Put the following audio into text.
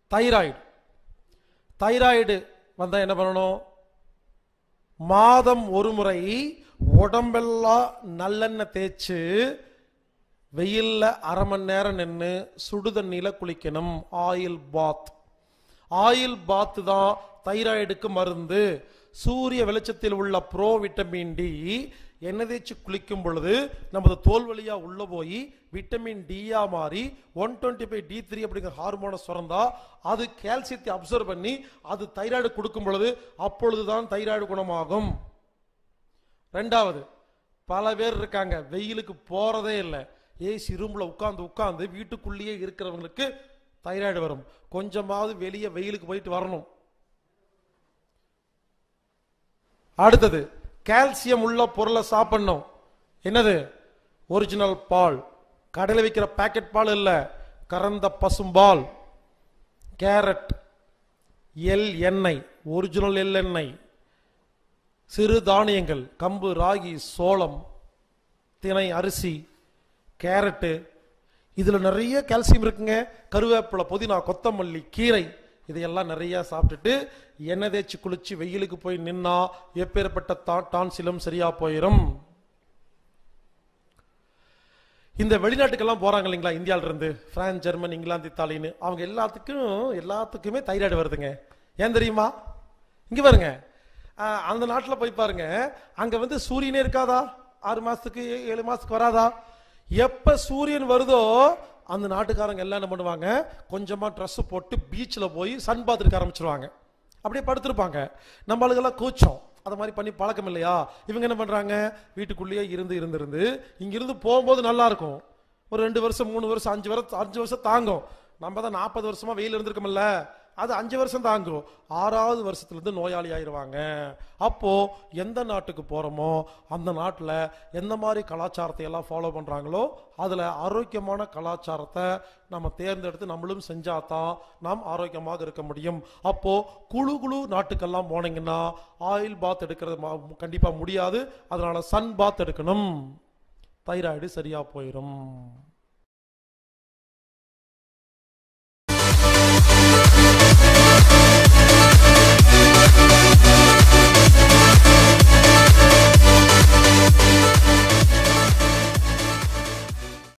thyroid thyroid வந்தா என்ன பண்ணணும் மாதம் ஒரு முறை உடம்பெல்லாம் நல்லெண்ணெய் தேய்ச்சு வெயில்ல அரை மணி நேரம் நின்று சுடு தண்ணியில குளிக்கணும் ஆயில் பாத் ஆயில் பாத் தான் தைராய்டுக்கு மருந்து சூரிய வெளிச்சத்தில் உள்ள ப்ரோ விட்டமின் டி எண்ணெய் தேய்ச்சி குளிக்கும் பொழுது நமது தோல் வழியா உள்ள போய் விட்டமின் டியா மாறி one twenty five D three அப்படிங்கிற ஹார்மோனை சுரந்தா அது கால்சியத்தை அப்சர்வ் பண்ணி அது தைராய்டு கொடுக்கும் பொழுது அப்பொழுதுதான் தைராய்டு குணமாகும் ரெண்டாவது பல பேர் இருக்காங்க வெயிலுக்கு போறதே இல்லை ஏசி ரூம்ல உட்கார்ந்து உட்கார்ந்து வீட்டுக்குள்ளேயே இருக்கிறவங்களுக்கு தைராய்டு வரும் கொஞ்சமாவது வெளியே வெயிலுக்கு போயிட்டு வரணும் அடுத்தது கால்சியம் உள்ள பொருளை சாப்பிடணும் என்னது ஒரிஜினல் பால் கடையில் விற்கிற பாக்கெட் பால் இல்ல கறந்த பசும்பால் கேரட் எள் எண்ணெய் ஒரிஜினல் எள் எண்ணெய் சிறு தானியங்கள் கம்பு ராகி சோளம் திணை அரிசி கேரட்டு இதுல நிறைய கால்சியம் இருக்குங்க கருவேப்பிலை புதினா கொத்தமல்லி கீரை இதையெல்லாம் நிறைய சாப்பிட்டுட்டு எண்ணெய் தேய்ச்சி குளிச்சு வெயிலுக்கு போய் நின்னா எப்பேற்பட்ட தா- டான்சிலும் சரியா போயிடும் இந்த வெளிநாட்டுக்கெல்லாம் போறாங்க இல்லைங்களா இந்தியால இருந்து பிரான்ஸ் ஜெர்மன் இங்கிலாந்து இத்தாலின்னு அவங்க எல்லாத்துக்கும் எல்லாத்துக்குமே தைராய்டு வருதுங்க ஏன் தெரியுமா இங்க பாருங்க ஆஹ், அந்த நாட்டுல போய் பாருங்க அங்க வந்து சூரியனே இருக்காதா ஆறு மாசத்துக்கு ஏ- ஏழு மாசத்துக்கு வராதா எப்ப சூரியன் வருதோ அந்த நாட்டுக்காரங்க எல்லாம் என்ன பண்ணுவாங்க கொஞ்சமா ட்ரெஸ் போட்டு பீச்சில் போய் சன் பாத் எடுக்க ஆரம்பிச்சிருவாங்க அப்படியே படுத்திருப்பாங்க நம்ம ஆளுங்கெல்லாம் கூச்சம் அது மாதிரி பண்ணி பழக்கம் இல்லையா இவங்க என்ன பண்றாங்க வீட்டுக்குள்ளேயே இருந்து இருந்து இருந்து இங்கிருந்து போகும்போது நல்லா இருக்கும் ஒரு ரெண்டு வருஷம் மூணு வருஷம் அஞ்சு வருஷம் அஞ்சு வருஷம் தாங்கும் நம்ம தான் நாற்பது வருஷமா வெயில் இருந்திருக்கோம்ல அது அஞ்சு வருஷம் தாங்கும் ஆறாவது வருஷத்துல இருந்து நோயாளி ஆயிருவாங்க அப்போ எந்த நாட்டுக்கு போறோமோ அந்த நாட்டுல எந்த மாதிரி கலாச்சாரத்தை எல்லாம் ஃபாலோ பண்றாங்களோ அதுல ஆரோக்கியமான கலாச்சாரத்தை நம்ம தேர்ந்தெடுத்து நம்மளும் செஞ்சாதான் நாம் ஆரோக்கியமாக இருக்க முடியும் அப்போ குழு குழு நாட்டுக்கெல்லாம் போனீங்கன்னா ஆயில் பாத் எடுக்கிறது மா- கண்டிப்பா முடியாது அதனால சன் பாத் எடுக்கணும் தைராய்டு சரியா போயிடும்